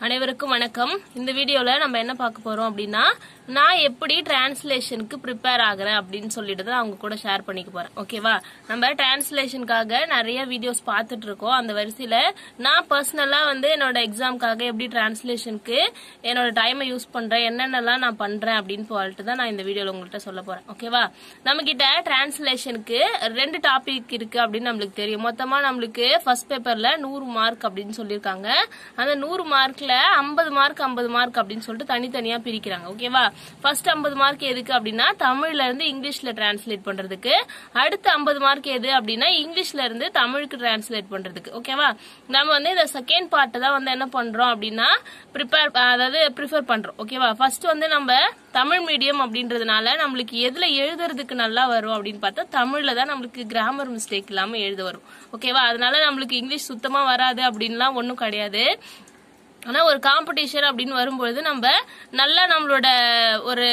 அனைவருக்கும் வணக்கம் இந்த வீடியோல நம்ம என்ன பார்க்க போறோம் அப்படின்னா நான் எப்படி டிரான்ஸ்லேஷனுக்கு ப்ரிப்பேர் ஆகுறேன் அப்படின்னு சொல்லிட்டு தான் அவங்க கூட ஷேர் பண்ணிக்க போறேன் ஓகேவா நம்ம டிரான்ஸ்லேஷனுக்காக நிறைய வீடியோஸ் பார்த்துட்டு இருக்கோம் அந்த வரிசையில நான் பர்சனலா வந்து என்னோட எக்ஸாம்க்காக எப்படி டிரான்ஸ்லேஷனுக்கு என்னோட டைமை யூஸ் பண்றேன் என்னென்னலாம் நான் பண்றேன் அப்படின்னு சொல்லிட்டு தான் நான் இந்த வீடியோல உங்கள்கிட்ட சொல்ல போறேன் ஓகேவா நம்ம கிட்ட டிரான்ஸ்லேஷனுக்கு ரெண்டு டாபிக் இருக்கு அப்படின்னு நம்மளுக்கு தெரியும் மொத்தமா நம்மளுக்கு ஃபர்ஸ்ட் பேப்பர்ல நூறு மார்க் அப்படின்னு சொல்லியிருக்காங்க அந்த நூறு மார்க்ல ஐம்பது மார்க் ஐம்பது மார்க் அப்படின்னு சொல்லிட்டு தனித்தனியா பிரிக்கிறாங்க ஓகேவா ஃபர்ஸ்ட் ஐம்பது மார்க் எதுக்கு அப்படின்னா தமிழ்ல இருந்து இங்கிலீஷ்ல டிரான்ஸ்லேட் பண்றதுக்கு அடுத்த ஐம்பது மார்க் எது அப்படின்னா இங்கிலீஷ்ல இருந்து தமிழுக்கு டிரான்ஸ்லேட் பண்றதுக்கு ஓகேவா நம்ம வந்து இந்த செகண்ட் பார்ட் தான் வந்து என்ன பண்றோம் அப்படின்னா ப்ரிப்பேர் அதாவது ப்ரிஃபர் பண்றோம் ஓகேவா ஃபர்ஸ்ட் வந்து நம்ம தமிழ் மீடியம் அப்படின்றதுனால நம்மளுக்கு எதுல எழுதுறதுக்கு நல்லா வரும் அப்படின்னு பார்த்தா தமிழ்ல தான் நம்மளுக்கு கிராமர் மிஸ்டேக் இல்லாம எழுத வரும் ஓகேவா அதனால நம்மளுக்கு இங்கிலீஷ் சுத்தமா வராது அப்படின்லாம் ஒன்றும் கிடையாது ஆனா ஒரு காம்படிஷன் அப்படின்னு வரும்பொழுது நம்ம நல்லா நம்மளோட ஒரு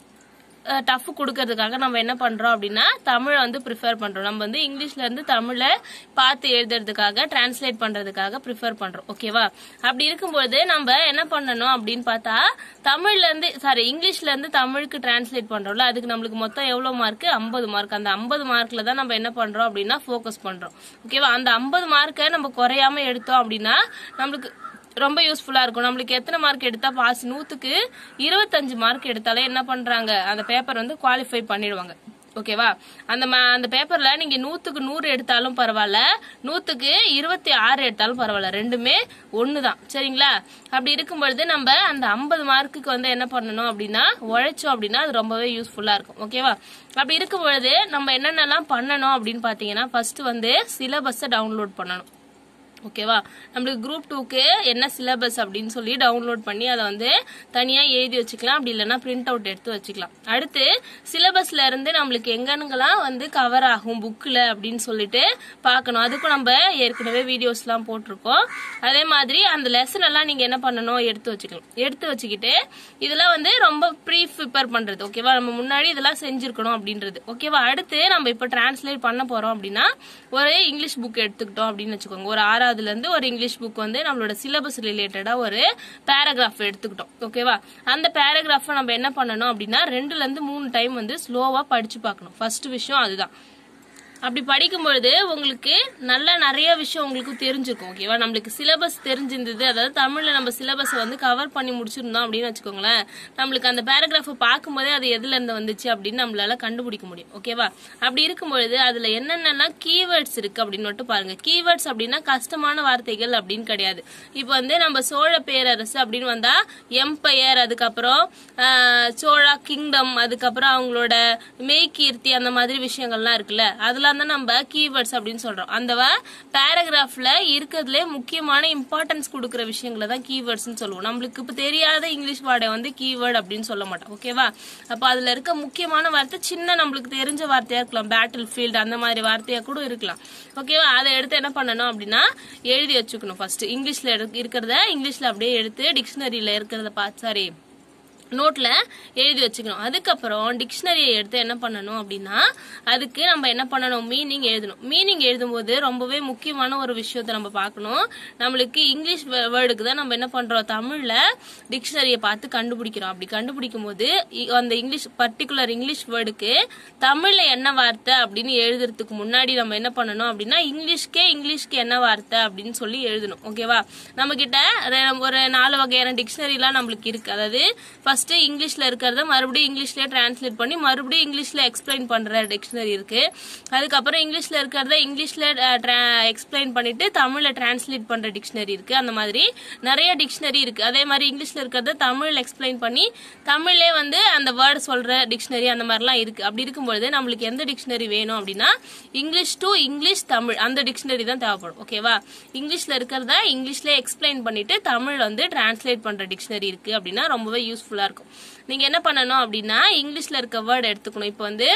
டஃப் கொடுக்கறதுக்காக நம்ம என்ன பண்றோம் அப்படின்னா தமிழை வந்து ப்ரிஃபர் பண்றோம் நம்ம வந்து இங்கிலீஷ்ல இருந்து தமிழை பார்த்து எழுதுறதுக்காக டிரான்ஸ்லேட் பண்றதுக்காக ப்ரிஃபர் பண்றோம் ஓகேவா அப்படி இருக்கும்போது நம்ம என்ன பண்ணணும் அப்படின்னு பார்த்தா தமிழ்ல இருந்து சாரி இங்கிலீஷ்ல இருந்து தமிழுக்கு டிரான்ஸ்லேட் பண்றோம்ல அதுக்கு நம்மளுக்கு மொத்தம் எவ்வளவு மார்க் ஐம்பது மார்க் அந்த ஐம்பது மார்க்ல தான் நம்ம என்ன பண்றோம் அப்படின்னா ஃபோக்கஸ் பண்றோம் ஓகேவா அந்த ஐம்பது மார்க்கை நம்ம குறையாம எடுத்தோம் அப்படின்னா நம்மளுக்கு ரொம்ப யூஸ்ஃபுல்லா இருக்கும் நம்மளுக்கு எத்தனை மார்க் எடுத்தா பாஸ் நூத்துக்கு இருபத்தஞ்சு மார்க் எடுத்தாலே என்ன பண்றாங்க அந்த பேப்பர் வந்து குவாலிஃபை பண்ணிடுவாங்க ஓகேவா அந்த ம- அந்த பேப்பர்ல நீங்க நூத்துக்கு நூறு எடுத்தாலும் பரவாயில்ல நூத்துக்கு இருபத்தி ஆறு எடுத்தாலும் பரவாயில்ல ரெண்டுமே ஒண்ணுதான் சரிங்களா அப்படி இருக்கும் பொழுது நம்ம அந்த ஐம்பது மார்க்குக்கு வந்து என்ன பண்ணணும் அப்படின்னா உழைச்சோம் அப்படின்னா அது ரொம்பவே யூஸ்ஃபுல்லா இருக்கும் ஓகேவா அப்படி இருக்கும் பொழுது நம்ம என்னென்னலாம் பண்ணணும் அப்படின்னு பாத்தீங்கன்னா ஃபர்ஸ்ட் வந்து சிலபஸை டவுன்லோட் பண்ணணும் ஓகேவா நம்மளுக்கு குரூப் டூக்கு என்ன சிலபஸ் அப்படின்னு சொல்லி டவுன்லோட் பண்ணி அதை வந்து தனியா எழுதி வச்சுக்கலாம் அப்படி இல்லைன்னா பிரிண்ட் அவுட் எடுத்து வச்சுக்கலாம் அடுத்து சிலபஸ்ல இருந்து நம்மளுக்கு எங்கெங்கெல்லாம் வந்து கவர் ஆகும் புக்ல அப்படின்னு சொல்லிட்டு பார்க்கணும் அதுக்கும் நம்ம ஏற்கனவே வீடியோஸ் எல்லாம் போட்டிருக்கோம் அதே மாதிரி அந்த லெசன் எல்லாம் நீங்க என்ன பண்ணணும் எடுத்து வச்சுக்கலாம் எடுத்து வச்சுக்கிட்டு இதெல்லாம் வந்து ரொம்ப ப்ரீ ப்ரிப்பேர் பண்றது ஓகேவா நம்ம முன்னாடி இதெல்லாம் செஞ்சிருக்கணும் அப்படின்றது ஓகேவா அடுத்து நம்ம இப்ப டிரான்ஸ்லேட் பண்ண போறோம் அப்படின்னா ஒரு இங்கிலீஷ் புக் எடுத்துக்கிட்டோம் அப்படின்னு வச்சுக்கோங்க ஒரு ஆறாவதுல இருந்து ஒரு இங்கிலீஷ் புக் வந்து நம்மளோட சிலபஸ் ரிலேட்டடா ஒரு பேராகிராஃப் எடுத்துக்கிட்டோம் ஓகேவா அந்த பேராகிராஃபை நம்ம என்ன பண்ணணும் அப்படின்னா ரெண்டுல இருந்து மூணு டைம் வந்து ஸ்லோவா படிச்சு பார்க்கணும் ஃபர்ஸ்ட் விஷயம் அதுதான் அப்படி படிக்கும்பொழுது உங்களுக்கு நல்ல நிறைய விஷயம் உங்களுக்கு தெரிஞ்சிருக்கும் ஓகேவா நம்மளுக்கு சிலபஸ் தெரிஞ்சிருந்தது அதாவது தமிழ்ல நம்ம சிலபஸ் வந்து கவர் பண்ணி முடிச்சிருந்தோம் அப்படின்னு வச்சுக்கோங்களேன் நம்மளுக்கு அந்த பேராகிராஃபை பார்க்கும்போதே அது எதுல இருந்து வந்துச்சு அப்படின்னு நம்மளால கண்டுபிடிக்க முடியும் ஓகேவா அப்படி இருக்கும்பொழுது அதுல என்னென்னலாம் கீவேர்ட்ஸ் இருக்கு அப்படின்னு மட்டும் பாருங்க கீவேர்ட்ஸ் அப்படின்னா கஷ்டமான வார்த்தைகள் அப்படின்னு கிடையாது இப்போ வந்து நம்ம சோழ பேரரசு அப்படின்னு வந்தா எம்பையர் அதுக்கப்புறம் ஆஹ், சோழா கிங்டம் அதுக்கப்புறம் அவங்களோட மெய்கீர்த்தி அந்த மாதிரி விஷயங்கள்லாம் இருக்குல்ல அதெல்லாம் தான் நம்ம கீவேர்ட்ஸ் அப்படின்னு சொல்றோம் அந்த பேராகிராஃப்ல இருக்கிறதுலே முக்கியமான இம்பார்ட்டன்ஸ் கொடுக்குற விஷயங்களை தான் கீவேர்ட்ஸ்னு சொல்லுவோம் நம்மளுக்கு இப்போ தெரியாத இங்கிலீஷ் வார்டை வந்து கீவேர்ட் அப்படின்னு சொல்ல மாட்டோம் ஓகேவா அப்போ அதுல இருக்க முக்கியமான வார்த்தை சின்ன நம்மளுக்கு தெரிஞ்ச வார்த்தையா இருக்கலாம் பேட்டில் ஃபீல்டு அந்த மாதிரி வார்த்தையா கூட இருக்கலாம் ஓகேவா அதை எடுத்து என்ன பண்ணணும் அப்படின்னா எழுதி வச்சுக்கணும் ஃபர்ஸ்ட் இங்கிலீஷ்ல எடுக்க- இருக்கிறத இங்கிலீஷ்ல அப்படியே எடுத்து டிக்ஷனரியில இருக்கிறத பார்த்து சாரி நோட்ல எழுதி வச்சுக்கணும் அதுக்கப்புறம் டிக்ஷனரியை எடுத்து என்ன பண்ணணும் அப்படின்னா அதுக்கு நம்ம என்ன பண்ணணும் மீனிங் எழுதணும் மீனிங் எழுதும்போது ரொம்பவே முக்கியமான ஒரு விஷயத்தை நம்ம பார்க்கணும் நம்மளுக்கு இங்கிலீஷ் வேர்டுக்கு தான் நம்ம என்ன பண்றோம் தமிழ்ல டிக்ஷனரியை பார்த்து கண்டுபிடிக்கிறோம் அப்படி கண்டுபிடிக்கும் போது இ- அந்த இங்கிலீஷ் பர்டிகுலர் இங்கிலீஷ் வேர்டுக்கு தமிழ்ல என்ன வார்த்தை அப்படின்னு எழுதுறதுக்கு முன்னாடி நம்ம என்ன பண்ணணும் அப்படின்னா இங்கிலீஷ்க்கே இங்கிலீஷ்க்கு என்ன வார்த்தை அப்படின்னு சொல்லி எழுதணும் ஓகேவா நம்ம கிட்ட ரெ- ஒரு நாலு வகையான டிக்ஷனரிலாம் நம்மளுக்கு இருக்கு அதாவது ஃபர்ஸ்ட் இங்கிலீஷ்ல இருக்கிறத மறுபடியும் இங்கிலீஷ்லயே டிரான்ஸ்லேட் பண்ணி மறுபடியும் இங்கிலீஷ்ல எக்ஸ்பிளைன் பண்ற டிக்ஷனரி இருக்கு அதுக்கப்புறம் இங்கிலீஷ்ல இருக்கிறத இங்கிலீஷ்ல எக்ஸ்பிளைன் பண்ணிட்டு தமிழ்ல டிரான்ஸ்லேட் பண்ற டிக்ஷனரி இருக்கு அந்த மாதிரி நிறைய டிக்ஷனரி இருக்கு அதே மாதிரி இங்கிலீஷ்ல இருக்கிறத தமிழ்ல எக்ஸ்பிளைன் பண்ணி தமிழ்லே வந்து அந்த வேர்டு சொல்ற டிக்ஷனரி அந்த மாதிரிலாம் இருக்கு அப்படி இருக்கும்பொழுது நம்மளுக்கு எந்த டிக்ஷனரி வேணும் அப்படின்னா இங்கிலீஷ் டு இங்கிலீஷ் தமிழ் அந்த டிக்ஷனரி தான் தேவைப்படும் ஓகேவா இங்கிலீஷ்ல இருக்கிறத இங்கிலீஷ்ல எக்ஸ்பிளைன் பண்ணிட்டு தமிழ் வந்து டிரான்ஸ்லேட் பண்ற டிக்ஷனரி இருக்கு அப்படின்னா ரொம்பவே யூஸ்ஃபுல்லா இருக்கும் நீங்க என்ன பண்ணணும் அப்படின்னா இங்கிலீஷ்ல இருக்க வேர்டு எடுத்துக்கணும் இப்போ வந்து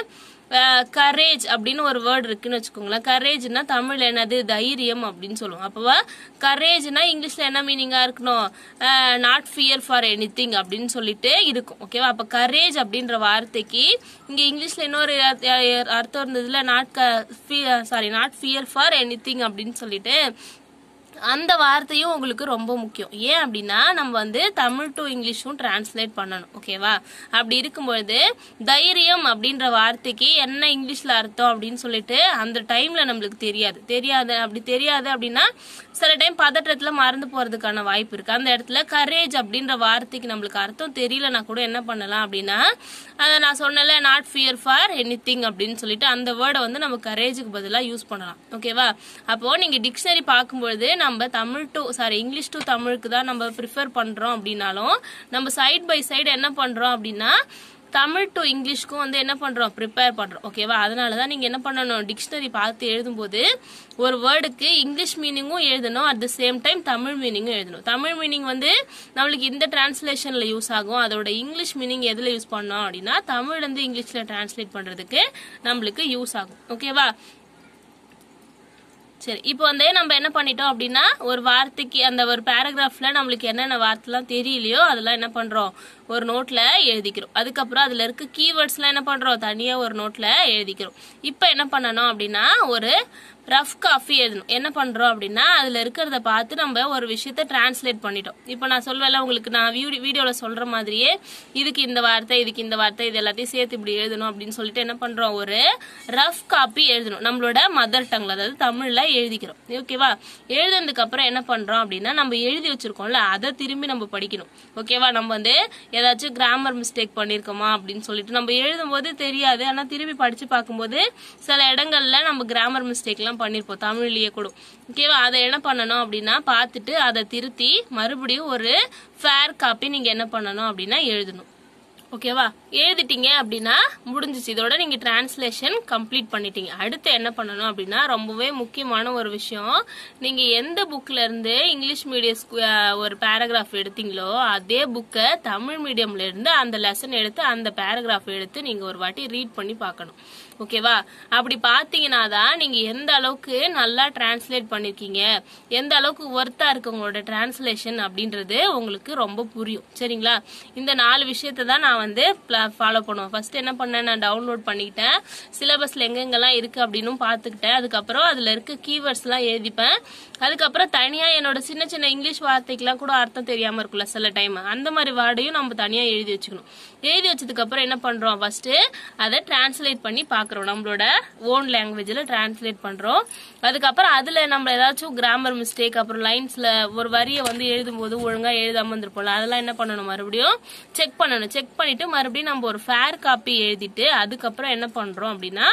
கரேஜ் அப்படின்னு ஒரு வேர்டு இருக்குன்னு வச்சுக்கோங்களேன் கரேஜ்னா தமிழ்ல என்னது தைரியம் அப்படின்னு சொல்லுவோம் அப்போ கரேஜ்னா இங்கிலீஷ்ல என்ன மீனிங்கா இருக்கணும் நாட் ஃபியர் ஃபார் எனி அப்படின்னு சொல்லிட்டு இருக்கும் ஓகேவா அப்ப கரேஜ் அப்படின்ற வார்த்தைக்கு இங்க இங்கிலீஷ்ல இன்னொரு அர்த்த- அர்த்தம் இருந்ததுல not sorry not fear for any அப்படின்னு சொல்லிட்டு அந்த வார்த்தையும் உங்களுக்கு ரொம்ப முக்கியம் ஏன் அப்படின்னா நம்ம வந்து தமிழ் டு இங்கிலீஷும் டிரான்ஸ்லேட் பண்ணணும் ஓகேவா அப்படி இருக்கும்பொழுது தைரியம் அப்படின்ற வார்த்தைக்கு என்ன இங்கிலீஷ்ல அர்த்தம் அப்படின்னு சொல்லிட்டு அந்த டைம்ல நம்மளுக்கு தெரியாது தெரியாது அப்படி தெரியாது அப்படின்னா சில டைம் பதற்றத்துல மறந்து போறதுக்கான வாய்ப்பு இருக்கு அந்த இடத்துல கரேஜ் அப்படின்ற வார்த்தைக்கு நம்மளுக்கு அர்த்தம் தெரியலனா கூட என்ன பண்ணலாம் அப்படின்னா அதை நான் சொன்னல not fear for any thing அப்படின்னு சொல்லிட்டு அந்த வேர்டை வந்து நம்ம கரேஜுக்கு பதிலாக யூஸ் பண்ணலாம் ஓகேவா அப்போ நீங்க டிக்ஷனரி பார்க்கும்பொழுது நம்ம Tamil to sorry English to தமிழுக்கு தான் நம்ம ப்ரிஃபர் பண்றோம் அப்படின்னாலும் நம்ம சைட் பை சைடு என்ன பண்றோம் அப்படின்னா தமிழ் டு இங்கிலீஷ்க்கும் வந்து என்ன பண்றோம் ப்ரிப்பேர் பண்றோம் ஓகேவா அதனால தான் நீங்க என்ன பண்ணணும் டிக்ஷனரி பார்த்து எழுதும்போது ஒரு வேர்டுக்கு இங்கிலீஷ் மீனிங்கும் எழுதணும் at the same time Tamil மீனிங்கும் எழுதணும் தமிழ் மீனிங் வந்து நம்மளுக்கு இந்த டிரான்ஸ்லேஷன்ல யூஸ் ஆகும் அதோட இங்கிலீஷ் மீனிங் எதுல யூஸ் பண்ணோம் அப்படின்னா தமிழ்ல இருந்து இங்கிலீஷ்ல டிரான்ஸ்லேட் பண்றதுக்கு நம்மளுக்கு யூஸ் ஆகும் ஓகேவா சரி இப்போ வந்து நம்ம என்ன பண்ணிட்டோம் அப்படின்னா ஒரு வார்த்தைக்கு அந்த ஒரு பேராகிராஃப்ல நம்மளுக்கு என்னென்ன வார்த்தைலாம் தெரியலையோ அதெல்லாம் என்ன பண்றோம் ஒரு நோட்ல எழுதிக்கிறோம் அதுக்கப்புறம் அதுல இருக்க கீவேர்ட்ஸ்லாம் என்ன பண்றோம் தனியா ஒரு நோட்ல எழுதிக்கிறோம் இப்போ என்ன பண்ணணும் அப்படின்னா ஒரு ரஃப் காஃபி எழுதணும் என்ன பண்றோம் அப்படின்னா அதுல இருக்கிறத பார்த்து நம்ம ஒரு விஷயத்த டிரான்ஸ்லேட் பண்ணிட்டோம் இப்போ நான் சொல்வேல உங்களுக்கு நான் வீடியோல சொல்ற மாதிரியே இதுக்கு இந்த வார்த்தை இதுக்கு இந்த வார்த்தை இது எல்லாத்தையும் சேர்த்து இப்படி எழுதணும் அப்படின்னு சொல்லிட்டு என்ன பண்றோம் ஒரு ரஃப் காப்பி எழுதணும் நம்மளோட மதர் டங்ல அதாவது தமிழ்ல எழுதிக்கிறோம் ஓகேவா எழுதுனதுக்கு அப்புறம் என்ன பண்றோம் அப்படின்னா நம்ம எழுதி வச்சிருக்கோம்ல அதை திரும்பி நம்ம படிக்கணும் ஓகேவா நம்ம வந்து ஏதாச்சும் கிராமர் மிஸ்டேக் பண்ணிருக்கோமா அப்படின்னு சொல்லிட்டு நம்ம எழுதும்போது தெரியாது ஆனா திரும்பி படிச்சு பார்க்கும்போது சில இடங்கள்ல நம்ம கிராமர் மிஸ்டேக் எல்லாம் பண்ணிருப்போம் தமிழ்லயே கூட ஓகேவா அதை என்ன பண்ணணும் அப்படின்னா பார்த்துட்டு அதை திருத்தி மறுபடியும் ஒரு ஃபேர் காப்பி நீங்க என்ன பண்ணணும் அப்படின்னா எழுதணும் ஓகேவா எழுதிட்டீங்க அப்படின்னா முடிஞ்சிச்சு இதோட நீங்க டிரான்ஸ்லேஷன் கம்ப்ளீட் பண்ணிட்டீங்க அடுத்து என்ன பண்ணணும் அப்படின்னா ரொம்பவே முக்கியமான ஒரு விஷயம் நீங்க எந்த புக்ல இருந்து இங்கிலீஷ் மீடியம் ஒரு பேராகிராஃப் எடுத்தீங்களோ அதே புக்கை தமிழ் மீடியம்ல இருந்து அந்த லெசன் எடுத்து அந்த பேராகிராஃப் எடுத்து நீங்க ஒரு வாட்டி ரீட் பண்ணி பார்க்கணும் ஓகேவா அப்படி பாத்தீங்கன்னா தான் நீங்க எந்த அளவுக்கு நல்லா டிரான்ஸ்லேட் பண்ணிருக்கீங்க எந்த அளவுக்கு ஒர்த்தா இருக்கு உங்களோட டிரான்ஸ்லேஷன் அப்படின்றது உங்களுக்கு ரொம்ப புரியும் சரிங்களா இந்த நாலு விஷயத்தை தான் நான் வந்து ஃபாலோ பண்ணுவேன் ஃபர்ஸ்ட் என்ன பண்ணேன் நான் டவுன்லோட் பண்ணிக்கிட்டேன் சிலபஸ்ல எங்கெங்கெல்லாம் இருக்கு அப்படின்னு பார்த்துக்கிட்டேன் அதுக்கப்புறம் அதுல இருக்க கீவேர்ட்ஸ் எல்லாம் எழுதிப்பேன் அதுக்கப்புறம் தனியா என்னோட சின்ன சின்ன இங்கிலீஷ் வார்த்தைக்கெல்லாம் கூட அர்த்தம் தெரியாம இருக்குல்ல சில டைம் அந்த மாதிரி வார்டையும் நம்ம தனியா எழுதி வச்சுக்கணும் எழுதி வச்சதுக்கு அப்புறம் என்ன பண்றோம் ஃபர்ஸ்ட் அதை டிரான்ஸ்லேட் பண்ணி பாக்குறோம் நம்மளோட ஓன் லாங்குவேஜ்ல டிரான்ஸ்லேட் பண்றோம் அதுக்கப்புறம் அதுல நம்ம ஏதாச்சும் கிராமர் மிஸ்டேக் அப்புறம் லைன்ஸ்ல ஒரு வரியை வந்து எழுதும் போது ஒழுங்கா எழுதாம இருந்திருப்போம்ல அதெல்லாம் என்ன பண்ணணும் மறுபடியும் செக் பண்ணணும் செக் பண்ணிட்டு மறுபடியும் நம்ம ஒரு ஃபேர் காப்பி எழுதிட்டு அதுக்கப்புறம் என்ன பண்றோம் அப்படின்னா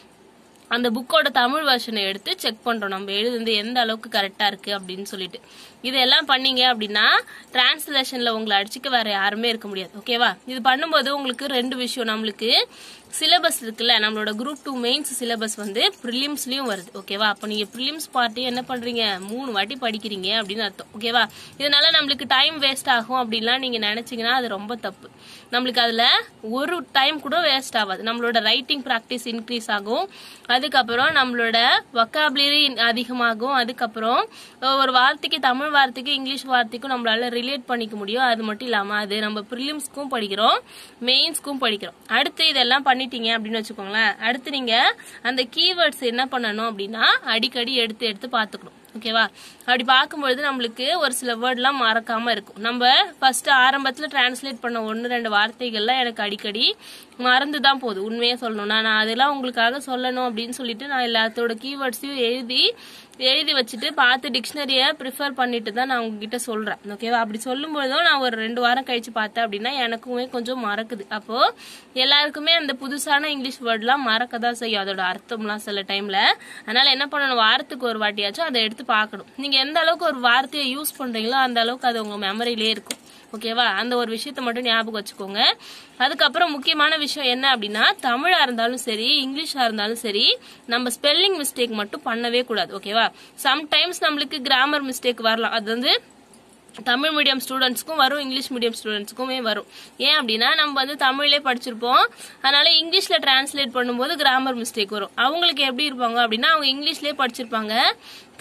அந்த புக்கோட தமிழ் வெர்ஷனை எடுத்து செக் பண்றோம் நம்ம எழுதுந்து எந்த அளவுக்கு கரெக்டா இருக்கு அப்படின்னு சொல்லிட்டு இதெல்லாம் பண்ணீங்க அப்படின்னா டிரான்ஸ்லேஷன்ல உங்களை அடிச்சுக்க வேற யாருமே இருக்க முடியாது ஓகேவா இது பண்ணும்போது உங்களுக்கு ரெண்டு விஷயம் நம்மளுக்கு சிலபஸ் இருக்குல்ல நம்மளோட குரூப் டூ மெயின்ஸ் சிலபஸ் வந்து ப்ரிலிம்ஸ்லயும் வருது ஓகேவா அப்போ நீங்க ப்ரிலிம்ஸ் பார்ட்டி என்ன பண்றீங்க மூணு வாட்டி படிக்கிறீங்க அப்படின்னு அர்த்தம் ஓகேவா இதனால நம்மளுக்கு டைம் வேஸ்ட் ஆகும் அப்படின்லாம் நீங்க நினைச்சீங்கன்னா அது ரொம்ப தப்பு நம்மளுக்கு அதுல ஒரு டைம் கூட வேஸ்ட் ஆகாது நம்மளோட ரைட்டிங் ப்ராக்டிஸ் இன்க்ரீஸ் ஆகும் அதுக்கப்புறம் நம்மளோட வொக்காபுலரி அதிகமாகும் அதுக்கப்புறம் ஒரு வார்த்தைக்கு தமிழ் வார்த்தைக்கு இங்கிலீஷ் வார்த்தைக்கும் நம்மளால ரிலேட் பண்ணிக்க முடியும் அது மட்டும் இல்லாம அது நம்ம ப்ரிலிம்ஸ்க்கும் படிக்கிறோம் மெயின்ஸ்க்கும் படிக்கிறோம் அடுத்து இதெல்லாம் பண்ணிட்டீங்க அப்படின்னு வச்சுக்கோங்களேன் அடுத்து நீங்க அந்த கீவேர்ட்ஸ் என்ன பண்ணணும் அப்படின்னா அடிக்கடி எடுத்து எடுத்து பார்த்துக்கணும் ஓகேவா அப்படி பார்க்கும்பொழுது நம்மளுக்கு ஒரு சில வேர்ட்லாம் மறக்காம இருக்கும் நம்ம ஃபர்ஸ்ட் ஆரம்பத்துல டிரான்ஸ்லேட் பண்ண ஒன்று ரெண்டு வார்த்தைகள்லாம் எனக்கு அடிக்கடி மறந்து தான் போகுது உண்மையே சொல்லணும்னா நான் அதெல்லாம் உங்களுக்காக சொல்லணும் அப்படின்னு சொல்லிட்டு நான் எல்லாத்தோட கீவேர்ட்ஸையும் எழுதி எழுதி வச்சுட்டு பார்த்து டிக்ஷனரியை ப்ரிஃபர் பண்ணிட்டு தான் நான் உங்ககிட்ட சொல்றேன் ஓகேவா அப்படி சொல்லும்போதும் நான் ஒரு ரெண்டு வாரம் கழிச்சு பார்த்தேன் அப்படின்னா எனக்குமே கொஞ்சம் மறக்குது அப்போ எல்லாருக்குமே அந்த புதுசான இங்கிலீஷ் வேர்ட்லாம் மறக்க தான் செய்யும் அதோட அர்த்தம்லாம் சில டைம்ல அதனால என்ன பண்ணணும் வாரத்துக்கு ஒரு வாட்டியாச்சும் அதை எடுத்து பார்க்கணும் நீங்க எந்த அளவுக்கு ஒரு வார்த்தையை யூஸ் பண்றீங்களோ அந்த அளவுக்கு அது உங்க மெமரியிலே இருக்கும் ஓகேவா அந்த ஒரு விஷயத்த மட்டும் ஞாபகம் வச்சுக்கோங்க அதுக்கப்புறம் முக்கியமான விஷயம் என்ன அப்படின்னா தமிழா இருந்தாலும் சரி இங்கிலீஷா இருந்தாலும் சரி நம்ம ஸ்பெல்லிங் மிஸ்டேக் மட்டும் பண்ணவே கூடாது ஓகேவா சம்டைம்ஸ் நம்மளுக்கு கிராமர் மிஸ்டேக் வரலாம் அது வந்து தமிழ் மீடியம் ஸ்டூடெண்ட்ஸ்க்கும் வரும் இங்கிலீஷ் மீடியம் ஸ்டூடெண்ட்ஸ்க்குமே வரும் ஏன் அப்படின்னா நம்ம வந்து தமிழ்லே படிச்சிருப்போம் அதனால இங்கிலீஷ்ல டிரான்ஸ்லேட் பண்ணும்போது கிராமர் மிஸ்டேக் வரும் அவங்களுக்கு எப்படி இருப்பாங்க அப்படின்னா அவங்க இங்கிலீஷ்லேயே படிச்சிருப்பாங்க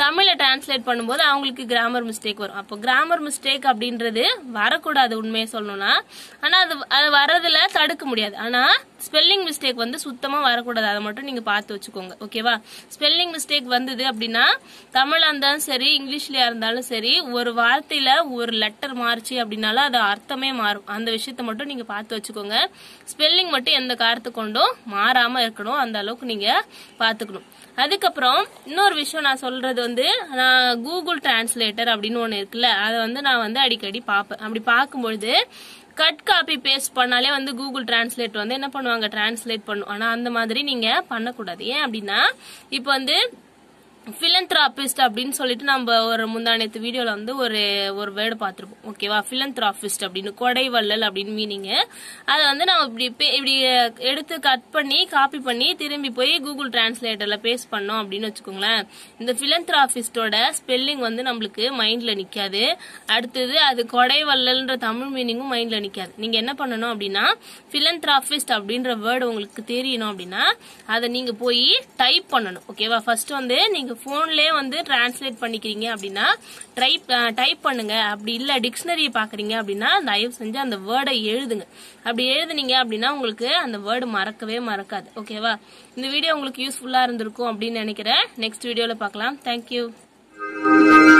தமிழை டிரான்ஸ்லேட் பண்ணும்போது அவங்களுக்கு கிராமர் மிஸ்டேக் வரும் அப்போ கிராமர் மிஸ்டேக் அப்படின்றது வரக்கூடாது உண்மையை சொல்லணும்னா ஆனா அது அது வரதுல தடுக்க முடியாது ஆனா ஸ்பெல்லிங் மிஸ்டேக் வந்து சுத்தமா வரக்கூடாது அதை மட்டும் நீங்க பார்த்து வச்சுக்கோங்க ஓகேவா ஸ்பெல்லிங் மிஸ்டேக் வந்தது அப்படின்னா தமிழா இருந்தாலும் சரி இங்கிலீஷ்லயா இருந்தாலும் சரி ஒரு வார்த்தையில ஒரு லெட்டர் மாறுச்சு அப்படின்னாலும் அது அர்த்தமே மாறும் அந்த விஷயத்த மட்டும் நீங்க பார்த்து வச்சுக்கோங்க ஸ்பெல்லிங் மட்டும் எந்த காரணத்து கொண்டும் மாறாம இருக்கணும் அந்த அளவுக்கு நீங்க பாத்துக்கணும் அதுக்கப்புறம் இன்னொரு விஷயம் நான் சொல்றது வந்து நான் கூகுள் டிரான்ஸ்லேட்டர் அப்படின்னு ஒன்று இருக்குல்ல அதை வந்து நான் வந்து அடிக்கடி பார்ப்பேன் அப்படி பார்க்கும்பொழுது கட் காப்பி பேஸ்ட் பண்ணாலே வந்து கூகுள் டிரான்ஸ்லேட் வந்து என்ன பண்ணுவாங்க டிரான்ஸ்லேட் பண்ணும் ஆனா அந்த மாதிரி நீங்க பண்ணக்கூடாது ஏன் அப்படின்னா இப்போ வந்து பிலந்த்ராபிஸ்ட் அப்படின்னு சொல்லிட்டு நம்ம ஒரு முந்தானத்து வீடியோல வந்து ஒரு ஒரு வேர்டு பார்த்துருப்போம் ஓகேவா பிலந்த்ராபிஸ்ட் அப்படின்னு கொடை வள்ளல் அப்படின்னு மீனிங் அதை வந்து நம்ம இப்படி பே- இப்படி எடுத்து கட் பண்ணி காப்பி பண்ணி திரும்பி போய் கூகுள் டிரான்ஸ்லேட்டர்ல பேஸ்ட் பண்ணோம் அப்படின்னு வச்சுக்கோங்களேன் இந்த பிலந்த்ராபிஸ்டோட ஸ்பெல்லிங் வந்து நம்மளுக்கு மைண்ட்ல நிக்காது அடுத்தது அது கொடை வள்ளல்ன்ற தமிழ் மீனிங்கும் மைண்ட்ல நிக்காது நீங்க என்ன பண்ணணும் அப்படின்னா பிலந்த்ராபிஸ்ட் அப்படின்ற வேர்டு உங்களுக்கு தெரியணும் அப்படின்னா அதை நீங்க போய் டைப் பண்ணணும் ஓகேவா ஃபர்ஸ்ட் வந்து நீங்க போன்லயே வந்து டிரான்ஸ்லேட் பண்ணிக்கிறீங்க அப்படின்னா டைப் டைப் பண்ணுங்க அப்படி இல்ல டிக்ஷனரி பாக்குறீங்க அப்படின்னா தயவு செஞ்சு அந்த வேர்டை எழுதுங்க அப்படி எழுதுனீங்க அப்படின்னா உங்களுக்கு அந்த வேர்டு மறக்கவே மறக்காது ஓகேவா இந்த வீடியோ உங்களுக்கு யூஸ்ஃபுல்லா இருந்திருக்கும் அப்படின்னு நினைக்கிறேன் நெக்ஸ்ட் வீடியோல பார்க்கலாம் தேங்க்யூ